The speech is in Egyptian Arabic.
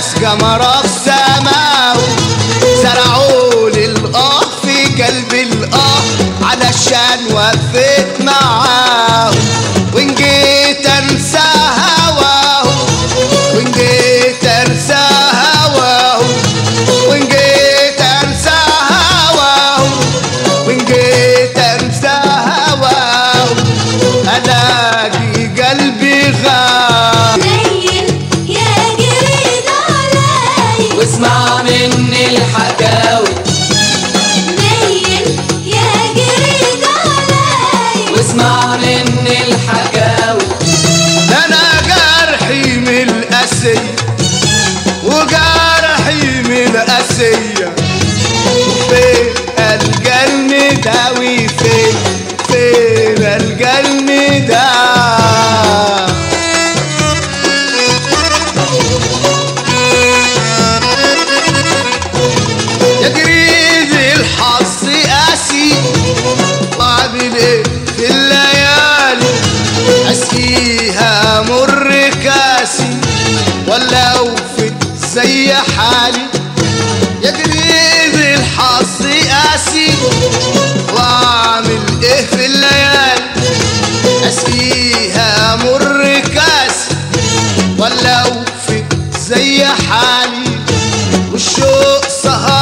ناس قمرة في سماه زرعوا لي الآه في قلب الآه علشان وفيت معاه وإن جيت أنسى هواه وإن جيت أنسى هواه وإن جيت أنسى هواه وإن جيت أنسى هواه ألاقي قلبي غاب ليل يا جريد علي واسمع مني الحكاوي ليل يا جريد علي واسمع مني الحكاوي ده انا جرحي من الاسية وجرحي من الاسية فين القى المداوي فين فين القى المداوي يا جريد الحظ قاسي واعمل ايه في الليالي اسقيها مر كاسي ولا اوفت زي حالي يا جريد الحظ قاسي واعمل ايه في الليالي اسقيها مر كاسي ولا اوفت زي حالي والشوق سهر